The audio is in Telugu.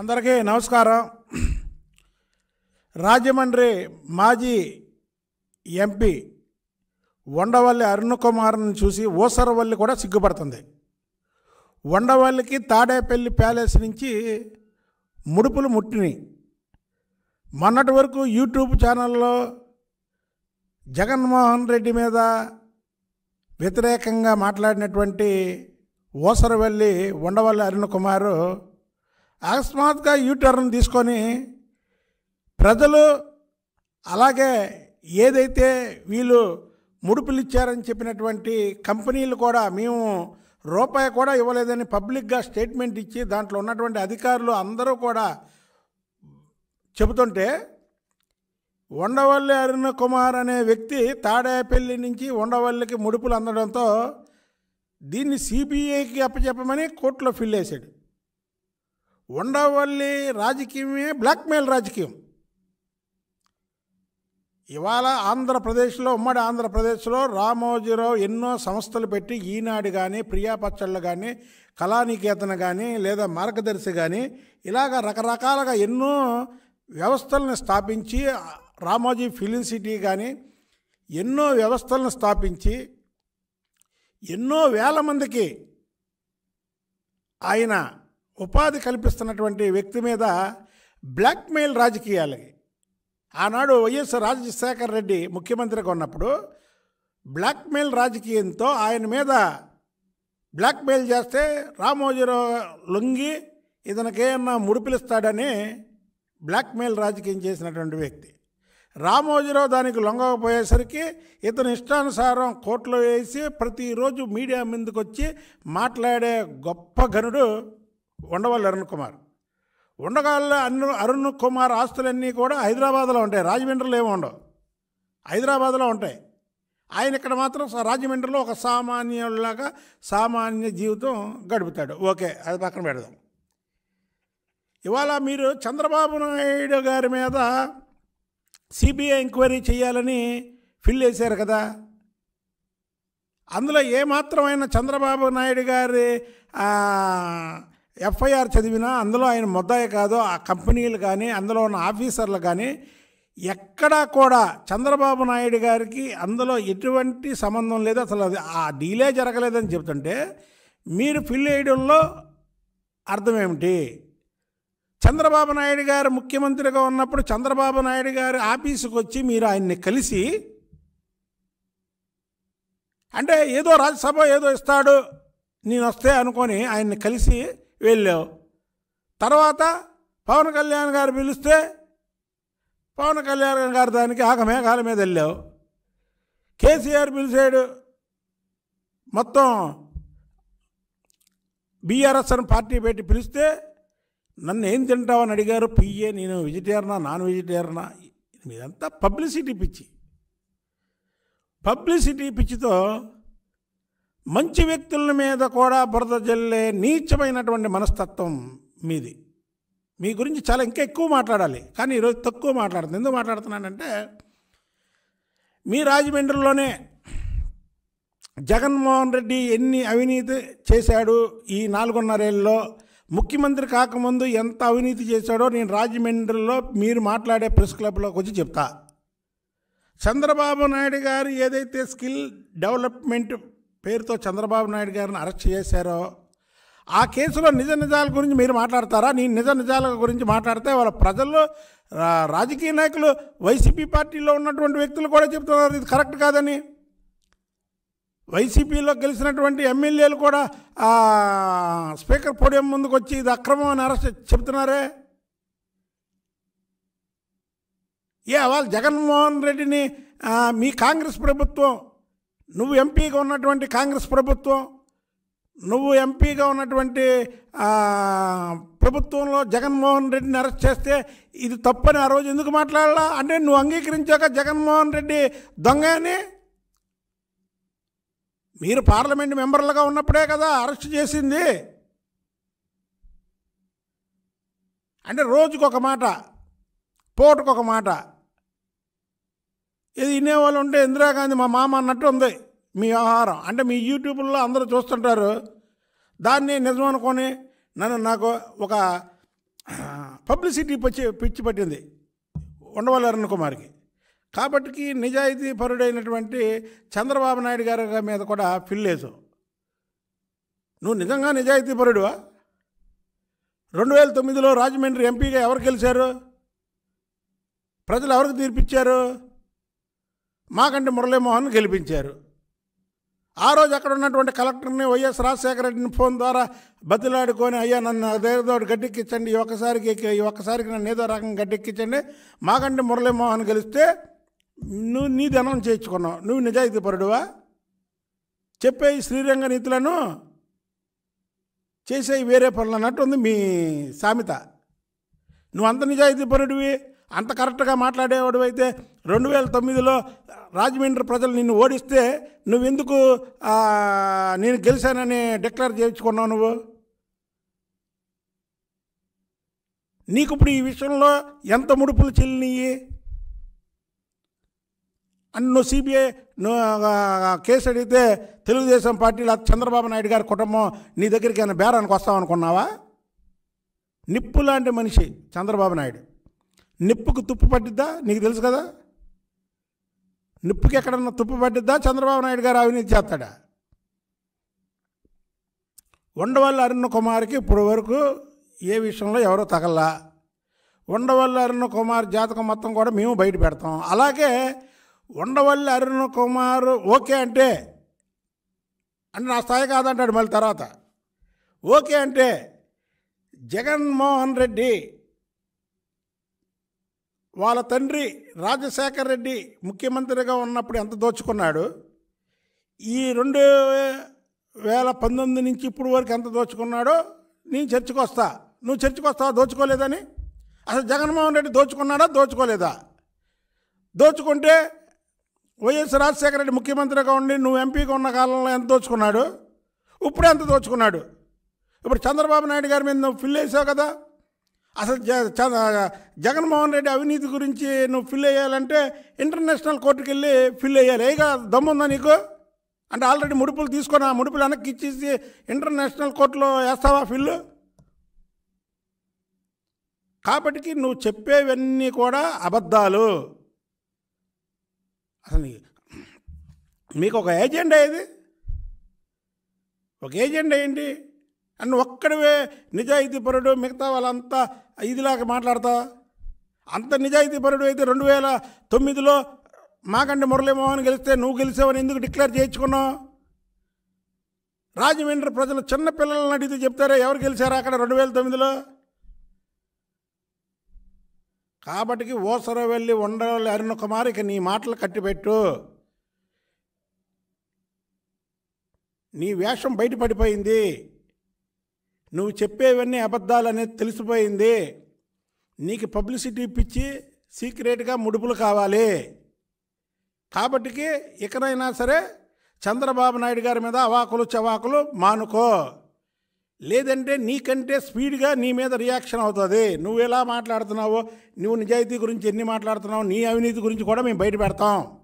అందరికీ నమస్కారం రాజమండ్రి మాజీ ఎంపీ ఉండవల్లి అరుణ్ కుమార్ని చూసి ఊసరవల్లి కూడా సిగ్గుపడుతుంది ఉండవల్లికి తాడేపల్లి ప్యాలెస్ నుంచి ముడుపులు ముట్టినాయి మొన్నటి వరకు యూట్యూబ్ ఛానల్లో జగన్మోహన్ రెడ్డి మీద వ్యతిరేకంగా మాట్లాడినటువంటి ఓసరవల్లి ఉండవల్లి అరుణ్ కుమారు అకస్మాత్గా యూటర్న్ తీసుకొని ప్రజలు అలాగే ఏదైతే వీళ్ళు ముడుపులు ఇచ్చారని చెప్పినటువంటి కంపెనీలు కూడా మేము రూపాయి కూడా ఇవ్వలేదని పబ్లిక్గా స్టేట్మెంట్ ఇచ్చి దాంట్లో ఉన్నటువంటి అధికారులు అందరూ కూడా చెబుతుంటే ఉండవల్లి అరుణ్ కుమార్ అనే వ్యక్తి తాడేపల్లి నుంచి ఉండవల్లికి ముడుపులు అందడంతో దీన్ని సిబిఐకి అప్పచెప్పమని కోర్టులో ఫిల్ వేశాడు ఉండవల్లి రాజకీయమే బ్లాక్మెయిల్ రాజకీయం ఇవాళ ఆంధ్రప్రదేశ్లో ఉమ్మడి ఆంధ్రప్రదేశ్లో రామోజీరావు ఎన్నో సంస్థలు పెట్టి ఈనాడు కానీ ప్రియాపచ్చళ్ళు కానీ కళానికేతన కానీ లేదా మార్గదర్శి కానీ ఇలాగ రకరకాలుగా ఎన్నో వ్యవస్థలను స్థాపించి రామోజీ ఫిలిం సిటీ కానీ ఎన్నో వ్యవస్థలను స్థాపించి ఎన్నో వేల మందికి ఆయన ఉపాధి కల్పిస్తున్నటువంటి వ్యక్తి మీద బ్లాక్మెయిల్ రాజకీయాలకి ఆనాడు వైఎస్ రాజశేఖర్ రెడ్డి ముఖ్యమంత్రిగా ఉన్నప్పుడు బ్లాక్మెయిల్ రాజకీయంతో ఆయన మీద బ్లాక్మెయిల్ చేస్తే రామోజీరావు లొంగి ఇతనికేమన్నా ముడిపిలుస్తాడని బ్లాక్మెయిల్ రాజకీయం చేసినటువంటి వ్యక్తి రామోజీరావు దానికి లొంగకపోయేసరికి ఇతను ఇష్టానుసారం కోర్టులో వేసి ప్రతిరోజు మీడియా ముందుకు వచ్చి మాట్లాడే గొప్ప ఘనుడు ఉండవల్లి అరుణ్ కుమార్ ఉండగాళ్ళ అన్ను అరుణ్ కుమార్ ఆస్తులన్నీ కూడా హైదరాబాద్లో ఉంటాయి రాజమండ్రిలో ఏమి ఉండవు హైదరాబాద్లో ఉంటాయి ఆయన ఇక్కడ మాత్రం స- రాజమండ్రిలో ఒక సామాన్యులాగా సామాన్య జీవితం గడుపుతాడు ఓకే అది పక్కన పెడదాం ఇవాళ మీరు చంద్రబాబు నాయుడు గారి మీద సిబిఐ ఎంక్వైరీ చేయాలని ఫిల్ వేశారు కదా అందులో ఏమాత్రమైన చంద్రబాబు నాయుడు గారి ఆ, ఎఫ్ఐఆర్ చదివినా అందులో ఆయన ముద్దాయి కాదు ఆ కంపెనీలు కానీ అందులో ఉన్న ఆఫీసర్లు కానీ ఎక్కడా కూడా చంద్రబాబు నాయుడు గారికి అందులో ఎటువంటి సంబంధం లేదు అసలు అది ఆ డీలే జరగలేదని చెప్తుంటే మీరు ఫిల్ వేయడంలో అర్థం ఏమిటి చంద్రబాబు నాయుడు గారు ముఖ్యమంత్రిగా ఉన్నప్పుడు చంద్రబాబు నాయుడు గారి ఆఫీసుకు వచ్చి మీరు ఆయన్ని కలిసి అంటే ఏదో రాజ్యసభ ఏదో ఇస్తాడు నేను వస్తే అనుకొని ఆయన్ని కలిసి వెళ్ళావు తర్వాత పవన్ కళ్యాణ్ గారు పిలిస్తే పవన్ కళ్యాణ్ గారు దానికి ఆగమేఘాల మీద వెళ్ళావు కేసీఆర్ పిలిచాడు మొత్తం బీఆర్ఎస్ అని పార్టీ పెట్టి పిలిస్తే నన్ను ఏం తింటావని అడిగారు పిఏ నేను వెజిటేరియనా నాన్ వెజిటేరియనా మీదంతా పబ్లిసిటీ పిచ్చి పబ్లిసిటీ పిచ్చితో మంచి వ్యక్తుల మీద కూడా బురద జల్లే నీచమైనటువంటి మనస్తత్వం మీది మీ గురించి చాలా ఇంకా ఎక్కువ మాట్లాడాలి కానీ ఈరోజు తక్కువ మాట్లాడుతుంది ఎందుకు మాట్లాడుతున్నానంటే మీ రాజమండ్రిలోనే జగన్మోహన్ రెడ్డి ఎన్ని అవినీతి చేశాడు ఈ నాలుగున్నరేళ్ళలో ముఖ్యమంత్రి కాకముందు ఎంత అవినీతి చేశాడో నేను రాజమండ్రిలో మీరు మాట్లాడే ప్రెస్ క్లబ్లోకి వచ్చి చెప్తా చంద్రబాబు నాయుడు గారు ఏదైతే స్కిల్ డెవలప్మెంట్ పేరుతో చంద్రబాబు నాయుడు గారిని అరెస్ట్ చేశారో ఆ కేసులో నిజ నిజాల గురించి మీరు మాట్లాడతారా నేను నిజ నిజాల గురించి మాట్లాడితే వాళ్ళ ప్రజల్లో రా- రాజకీయ నాయకులు వైసీపీ పార్టీలో ఉన్నటువంటి వ్యక్తులు కూడా చెప్తున్నారు ఇది కరెక్ట్ కాదని వైసీపీలో గెలిచినటువంటి ఎమ్మెల్యేలు కూడా ఆ, స్పీకర్ పోడియం ముందుకు వచ్చి ఇది అక్రమం అని అరెస్ట్ చెప్తున్నారే ఏ వాళ్ళు జగన్మోహన్ రెడ్డిని ఆ, మీ కాంగ్రెస్ ప్రభుత్వం నువ్వు ఎంపీగా ఉన్నటువంటి కాంగ్రెస్ ప్రభుత్వం నువ్వు ఎంపీగా ఉన్నటువంటి ఆ, ప్రభుత్వంలో జగన్మోహన్ రెడ్డిని అరెస్ట్ చేస్తే ఇది తప్పని ఆ రోజు ఎందుకు మాట్లాడాలా అంటే నువ్వు అంగీకరించాక జగన్మోహన్ రెడ్డి దొంగ అని మీరు పార్లమెంట్ మెంబర్లుగా ఉన్నప్పుడే కదా అరెస్ట్ చేసింది అంటే రోజుకొక మాట పూటకొక మాట ఇది వినేవాళ్ళు ఉంటే ఇందిరాగాంధీ మా మామ అన్నట్టు ఉంది మీ వ్యవహారం అంటే మీ యూట్యూబ్లో అందరూ చూస్తుంటారు దాన్ని నిజం అనుకొని నన్ను నాకు ఒక ఆ, పబ్లిసిటీ పిచ్చి పిచ్చి పట్టింది ఉండవల్లి అరుణ్ కుమార్కి కాబట్టి నిజాయితీ పరుడైనటువంటి చంద్రబాబు నాయుడు గారి మీద కూడా ఫిల్లేదు నువ్వు నిజంగా నిజాయితీ పరుడువా రెండు వేల తొమ్మిదిలో రాజమండ్రి ఎంపీగా ఎవరు గెలిచారు ప్రజలు ఎవరికి తీర్పిచ్చారు మాకంటే మురళీమోహన్ గెలిపించారు ఆ రోజు అక్కడ ఉన్నటువంటి కలెక్టర్ని వైఎస్ రాజశేఖర రెడ్డిని ఫోన్ ద్వారా బతిలాడుకొని అయ్యా నన్ను అదేదో ఒకటి గడ్డెక్కించండి ఈ ఒక్కసారికి ఈ ఒక్కసారికి నన్ను ఏదో రకంగా గడ్డెక్కించండి మాకంటే మురళీమోహన్ గెలిస్తే నువ్వు నీ ధనం చేయించుకున్నావు నువ్వు నిజాయితీ పరుడువా చెప్పే ఈ శ్రీరంగ నీతులను చేసే ఈ వేరే పనులు అన్నట్టు ఉంది మీ సామెత నువ్వు అంత నిజాయితీ పరుడివి అంత కరెక్ట్గా మాట్లాడేవాడు అయితే రెండు వేల తొమ్మిదిలో రాజమండ్రి ప్రజలు నిన్ను ఓడిస్తే నువ్వెందుకు ఆ, నేను గెలిచానని డిక్లేర్ చేయించుకున్నావు నువ్వు నీకు ఇప్పుడు ఈ విషయంలో ఎంత ముడుపులు చెల్లినయి అని నువ్వు సిబిఐ నువ్వు ఆ, కేసు అడిగితే తెలుగుదేశం పార్టీలో చంద్రబాబు నాయుడు గారి కుటుంబం నీ దగ్గరికి ఏమైనా బేరానికి వస్తామనుకున్నావా నిప్పు లాంటి మనిషి చంద్రబాబు నాయుడు నిప్పుకు తుప్పు పట్టిద్దా నీకు తెలుసు కదా నిప్పుకి ఎక్కడన్నా తుప్పు పట్టిద్దా చంద్రబాబు నాయుడు గారు అవినీతి చేస్తాడా ఉండవల్లి అరుణ్ కుమార్కి ఇప్పుడు వరకు ఏ విషయంలో ఎవరో తగల్లా ఉండవల్లి అరుణ్ కుమార్ జాతకం మొత్తం కూడా మేము బయట పెడతాం అలాగే ఉండవల్లి అరుణ్ కుమార్ ఓకే అంటే అంటే నా స్థాయి కాదంటాడు మళ్ళీ తర్వాత ఓకే అంటే జగన్మోహన్ రెడ్డి వాళ్ళ తండ్రి రాజశేఖర్ రెడ్డి ముఖ్యమంత్రిగా ఉన్నప్పుడు ఎంత దోచుకున్నాడు ఈ రెండు వేల పంతొమ్మిది నుంచి ఇప్పుడు వరకు ఎంత దోచుకున్నాడో నేను చర్చకు వస్తా నువ్వు చర్చకు వస్తావా దోచుకోలేదని అసలు జగన్మోహన్ రెడ్డి దోచుకున్నాడా దోచుకోలేదా దోచుకుంటే వైఎస్ రాజశేఖర రెడ్డి ముఖ్యమంత్రిగా ఉండి నువ్వు ఎంపీగా ఉన్న కాలంలో ఎంత దోచుకున్నాడు ఇప్పుడు ఎంత దోచుకున్నాడు ఇప్పుడు చంద్రబాబు నాయుడు గారి మీద నువ్వు ఫిల్ వేసావు కదా అసలు జ చ- జగన్మోహన్ రెడ్డి అవినీతి గురించి నువ్వు ఫిల్ వేయాలంటే ఇంటర్నేషనల్ కోర్టుకి వెళ్ళి ఫిల్ వేయాలి ఏగా దమ్ముందా నీకు అంటే ఆల్రెడీ ముడుపులు తీసుకొని ఆ ముడుపులు వెనక్కి ఇచ్చేసి ఇంటర్నేషనల్ కోర్టులో వేస్తావా ఫిల్లు కాబట్టి నువ్వు చెప్పేవన్నీ కూడా అబద్ధాలు అసలు నీ- మీకు ఒక ఏజెండా ఏది ఒక ఏజెండా ఏంటి అన్న ఒక్కడివే నిజాయితీపరుడు మిగతా వాళ్ళంతా ఇదిలాగా మాట్లాడతా అంత నిజాయితీపరుడు అయితే రెండు వేల తొమ్మిదిలో మాకంటే మురళీమోహన్ గెలిస్తే నువ్వు గెలిచావని ఎందుకు డిక్లేర్ చేయించుకున్నావు రాజమండ్రి ప్రజలు చిన్న పిల్లలను అడిగితే చెప్తారా ఎవరు గెలిచారా అక్కడ రెండు వేల తొమ్మిదిలో కాబట్టికి ఓసర వెళ్ళి ఉండవల్లి అరుణ కుమార్ ఇక నీ మాటలు కట్టిపెట్టు నీ వేషం బయటపడిపోయింది నువ్వు చెప్పేవన్నీ అబద్ధాలు అనేది తెలిసిపోయింది నీకు పబ్లిసిటీ ఇప్పించి సీక్రెట్గా ముడుపులు కావాలి కాబట్టికి ఇకనైనా సరే చంద్రబాబు నాయుడు గారి మీద అవాకులు చవాకులు మానుకో లేదంటే నీకంటే స్పీడ్గా నీ మీద రియాక్షన్ అవుతుంది నువ్వు ఎలా మాట్లాడుతున్నావో నువ్వు నిజాయితీ గురించి ఎన్ని మాట్లాడుతున్నావు నీ అవినీతి గురించి కూడా మేము బయట పెడతాం